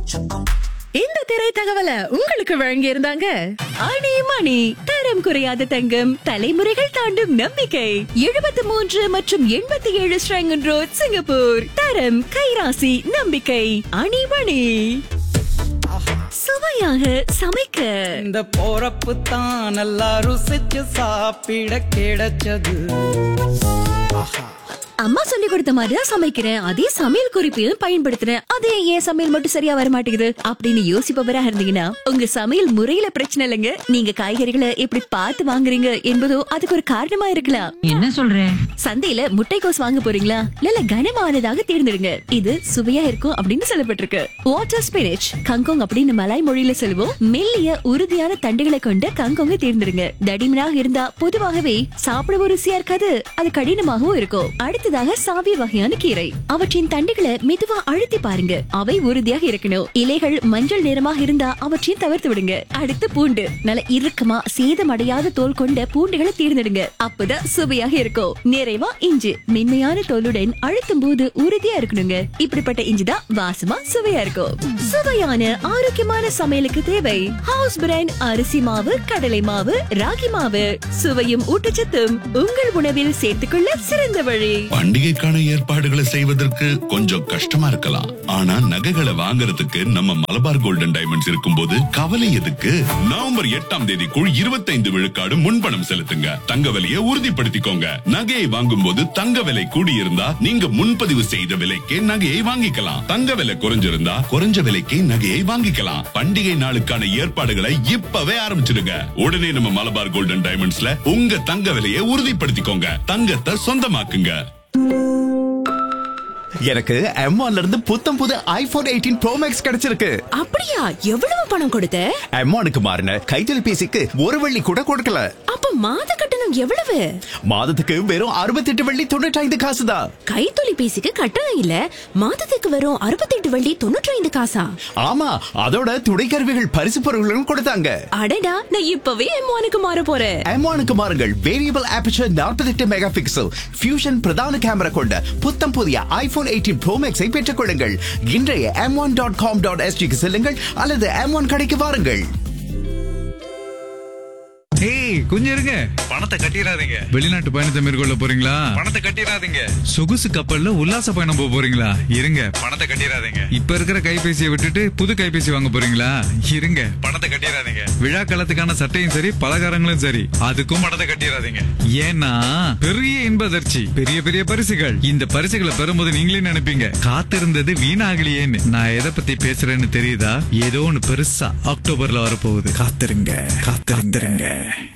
இந்த திரை தகவலை உங்களுக்கு வழங்கி இருந்தாங்க அணி மணி தரம் குறையாத தங்கம் தலைமுறைகள் தாண்டும் நம்பிக்கை எழுபத்தி மூன்று மற்றும் எண்பத்தி ஏழு ஸ்ரங்கன் ரோட் சிங்கப்பூர் தரம் கைராசி நம்பிக்கை அணி மணி சுவையாக சமைக்க இந்த போறப்பு தான் நல்லா ருசிச்சு சாப்பிட கிடைச்சது அம்மா சொல்லி கொடுத்த மாதிரி தான் சமைக்கிறேன் அதே சமையல் குறிப்பையும் பயன்படுத்துறேன் அதே ஏன் சமையல் மட்டும் சரியா வர மாட்டேங்குது அப்படின்னு யோசிப்பவரா இருந்தீங்கன்னா உங்க சமையல் முறையில பிரச்சனை இல்லைங்க நீங்க காய்கறிகளை எப்படி பார்த்து வாங்குறீங்க என்பதோ அதுக்கு ஒரு காரணமா இருக்கலாம் என்ன சொல்ற சந்தையில முட்டைக்கோஸ் வாங்க போறீங்களா இல்ல கனமானதாக தேர்ந்தெடுங்க இது சுவையா இருக்கும் அப்படின்னு சொல்லப்பட்டிருக்கு வாட்டர் ஸ்பினிச் கங்கோங் அப்படின்னு மலாய் மொழியில சொல்லுவோம் மெல்லிய உறுதியான தண்டுகளை கொண்ட கங்கோங்க தேர்ந்தெடுங்க தடிமனாக இருந்தா பொதுவாகவே சாப்பிடவும் ருசியா இருக்காது அது கடினமாகவும் இருக்கும் அடுத்ததாக சாவிய வகையான கீரை அவற்றின் தண்டுகளை மெதுவா அழுத்தி பாருங்க அவை உறுதியாக இருக்கணும் இலைகள் மஞ்சள் நிறமாக இருந்தா அவற்றையும் தவிர்த்து விடுங்க அடுத்து பூண்டு நல்ல இறுக்கமா சேதமடையாத தோல் கொண்ட பூண்டுகளை தேர்ந்தெடுங்க அப்பதான் சுவையாக இருக்கும் நிறைவா இஞ்சி மென்மையான தோலுடன் அழுத்தும் போது உறுதியா இருக்கணுங்க இப்படிப்பட்ட இஞ்சி தான் வாசமா சுவையா இருக்கும் சுவையான ஆரோக்கியமான சமையலுக்கு தேவை ஹவுஸ் பிராண்ட் அரிசி மாவு கடலை மாவு ராகி மாவு சுவையும் ஊட்டச்சத்தும் உங்கள் உணவில் சேர்த்துக்கொள்ள சிறந்த வழி பண்டிகைக்கான ஏற்பாடுகளை செய்வதற்கு கொஞ்சம் கஷ்டமா இருக்கலாம் ஆனா நகைகளை வாங்குறதுக்கு நம்ம மலபார் கோல்டன் டைமண்ட்ஸ் இருக்கும்போது கவலை எதுக்கு நவம்பர் எட்டாம் தேதிக்குள் இருபத்தைந்து விழுக்காடு முன்பணம் செலுத்துங்க தங்க விலையை உறுதிப்படுத்திக்கோங்க நகையை வாங்கும்போது தங்க விலை கூடியிருந்தா நீங்க முன்பதிவு செய்த விலைக்கே நகையை வாங்கிக்கலாம் தங்க விலை குறைஞ்சிருந்தா குறைஞ்ச விலைக்கே நகையை வாங்கிக்கலாம் பண்டிகை நாளுக்கான ஏற்பாடுகளை இப்பவே ஆரம்பிச்சிடுங்க உடனே நம்ம மலபார் கோல்டன் டைமண்ட்ஸ்ல உங்க தங்க விலையை உறுதிப்படுத்திக்கோங்க தங்கத்தை சொந்தமாக்குங்க எனக்கு M1 ல இருந்து புத்தம் புது ஐபோன் எயிட்டீன் ப்ரோ மேக்ஸ் கிடைச்சிருக்கு அப்படியா எவ்வளவு பணம் கொடுத்த M1க்கு மாறின கைத்தொலைபேசிக்கு ஒரு வெள்ளி கூட கொடுக்கல அப்ப மாத கட்டணம் எவ்வளவு மாதத்துக்கு வெறும் 68 வெள்ளி தொண்ணூற்றி ஐந்து காசு தான் கைத்தொலைபேசிக்கு கட்டணம் இல்ல மாதத்துக்கு வரும் அறுபத்தெட்டு வள்ளி தொண்ணூற்றி ஐந்து காசா ஆமா அதோட துணைக்கருவிகள் பரிசு பொருட்களும் கொடுத்தாங்க அடடா நான் இப்பவே எம்மானுக்கு மாற போறேன் M1க்கு மாறுங்கள் variable aperture 48 mega pixel fusion பிரதான கேமரா கொண்ட புத்தம் புதிய ஐபோன் எயிட்டீன் ப்ரோ மேக்ஸை பெற்றுக் கொள்ளுங்கள் இன்றைய M one dot com dot எஸ்டிக்கு செல்லுங்கள் அல்லது எம் ஒன் கடைக்கு வாருங்கள் ஏய் கொஞ்சம் இருங்க பணத்தை கட்டிடாதீங்க வெளிநாட்டு பயணத்தை மேற்கொள்ள போறீங்களா பணத்தை கட்டிடாதீங்க சொகுசு கப்பல்ல உல்லாச பயணம் போக போறீங்களா இருங்க பணத்தை கட்டிடாதீங்க இப்ப இருக்கிற கைபேசியை விட்டுட்டு புது கைபேசி வாங்க போறீங்களா இருங்க பணத்தை கட்டிடாதீங்க விழா காலத்துக்கான சட்டையும் சரி பலகாரங்களும் சரி அதுக்கும் பணத்தை கட்டிடாதீங்க ஏன்னா பெரிய இன்பதர்ச்சி பெரிய பெரிய பரிசுகள் இந்த பரிசுகளை பெறும்போது நீங்களே நினைப்பீங்க காத்திருந்தது வீணாகலையேன்னு நான் எதை பத்தி பேசுறேன்னு தெரியுதா ஏதோ ஒண்ணு பெருசா அக்டோபர்ல வரப்போகுது காத்திருங்க காத்திருங்க